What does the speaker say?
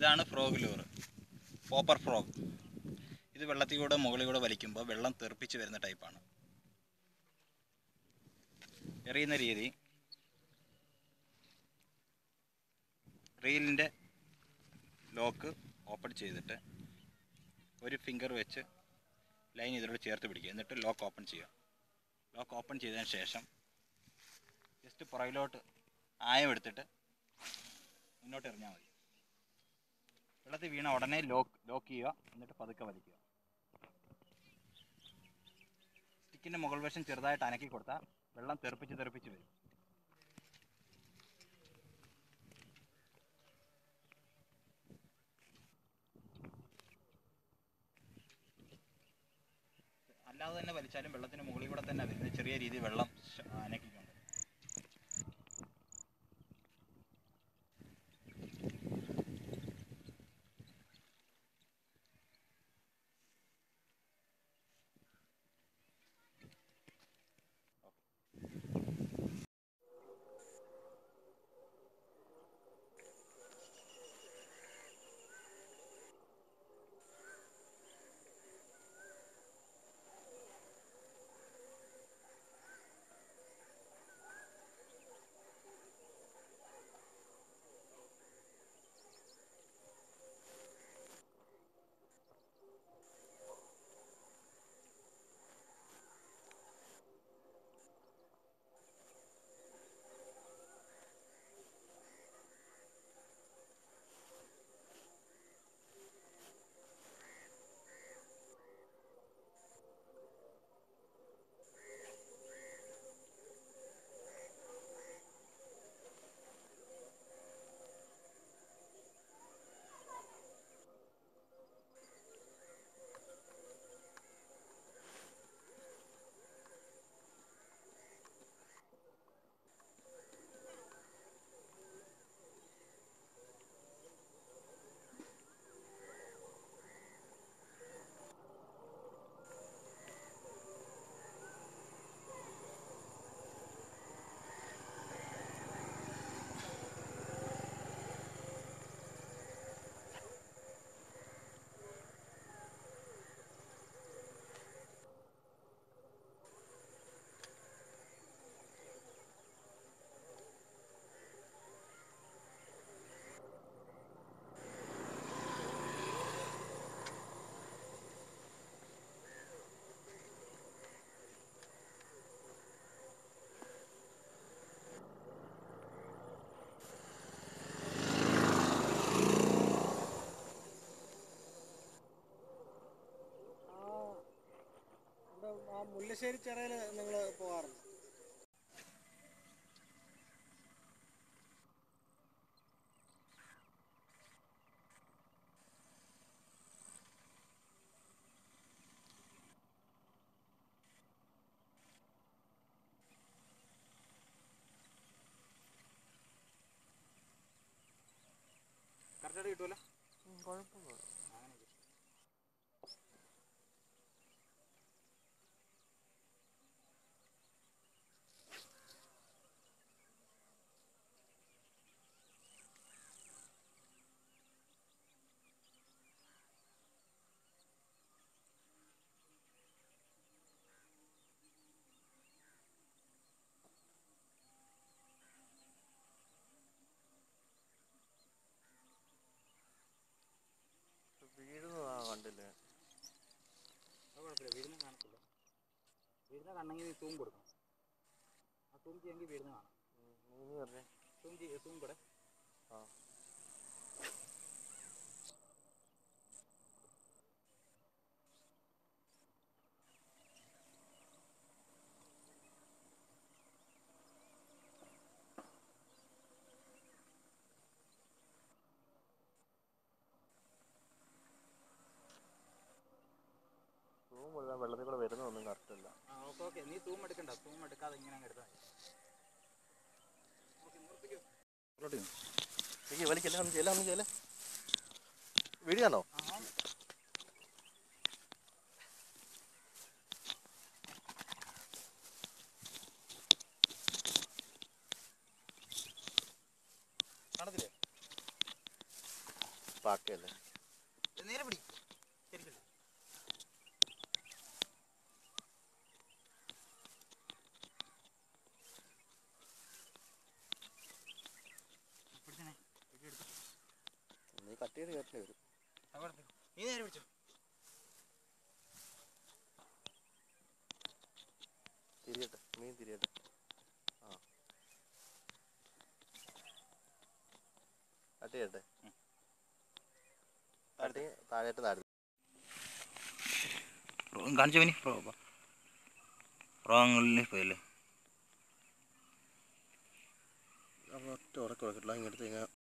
ഇതാണ് frog lure popper frog ഇത് വെള്ളത്തിൽ കൂടെ മുകളിൽ കൂടെ വലിക്കുമ്പോൾ വെള്ളം തെറിപ്പിച്ച് വരുന്ന ടൈപ്പാണ് എറിയുന്ന രീതി റീലിൻ്റെ ലോക്ക് ഓപ്പൺ ചെയ്തിട്ട് ഒരു ഫിംഗർ വെച്ച് ലൈൻ ഇതിലൂടെ ചേർത്ത് പിടിക്കുക എന്നിട്ട് ലോക്ക് ഓപ്പൺ ചെയ്യുക ലോക്ക് ഓപ്പൺ ചെയ്തതിന് ശേഷം ജസ്റ്റ് പുറകിലോട്ട് ആയം എടുത്തിട്ട് മുന്നോട്ട് എറിഞ്ഞാൽ മതി വെള്ളത്തിൽ വീണ ഉടനെ ലോക്ക് ലോക്ക് ചെയ്യുക എന്നിട്ട് പതുക്കെ വലിക്കുക സ്റ്റിക്കിൻ്റെ മുകൾ വശം ചെറുതായിട്ട് അനക്കി കൊടുത്താൽ വെള്ളം തെറിപ്പിച്ച് തെറിപ്പിച്ച് വരും അല്ലാതെ തന്നെ വലിച്ചാലും വെള്ളത്തിന് മുകളിൽ കൂടെ തന്നെ വരുന്നത് ചെറിയ രീതിയിൽ വെള്ളം ശ- അനക്കിക്കൊണ്ട് ഇവിടെ ആ മുല്ലശ്ശേരി ചിറയിൽ നിങ്ങൾ പോകാറുണ്ട് കറക്റ്റായിട്ട് കിട്ടുമല്ലോ കുഴപ്പമില്ല വീഴുന്നതാ കണ്ടില്ലേ അത് കുഴപ്പമില്ല വീഴുന്ന കാണത്തില്ല വീഴുന്ന കാണണമെങ്കിൽ നീ തൂം കൊടുക്കണം ആ തൂം ചെയ്യാമെങ്കിൽ വീഴുന്ന കാണാം നീ പറഞ്ഞേ തൂം ചെയ്യ തൂം കൂടെ ആ തൂം മുഴുവൻ വെള്ളത്തിൽ കൂടെ വരുന്നതൊന്നും കറക്റ്റ് അല്ല ആ ഓക്കെ ഓക്കെ നീ തൂം എടുക്കണ്ട തൂം എടുക്കാതെ ഇങ്ങനെ അങ്ങ് എടുത്താൽ മതി ഓക്കെ നിർത്തിക്കോ എനിക്ക് വലിക്കല്ലേ ഒന്ന് ചെയ്യല ഒന്ന് ചെയ്യല വീടിയാണോ ആ കാണത്തില്ലേ പാക്കയല്ലേ നേരെ പിടി ശരിക്കും നീ കട്ട് ചെയ്ത് കയറ്റേണ്ടി വരും നീ നേരെ പിടിച്ചോ തിരിയട്ടെ മീൻ തിരിയട്ടെ ആ കട്ട് ചെയ്യട്ടെ ഉം. കട്ട് താഴേട്ട് താഴെ കാണിച്ചു പോനി റോങ്ങിൽ പോയല്ലേ ഒറ്റ ഉടക്കം ഉടക്കില്ല ഇങ്ങടുത്ത് കഴിഞ്ഞാൽ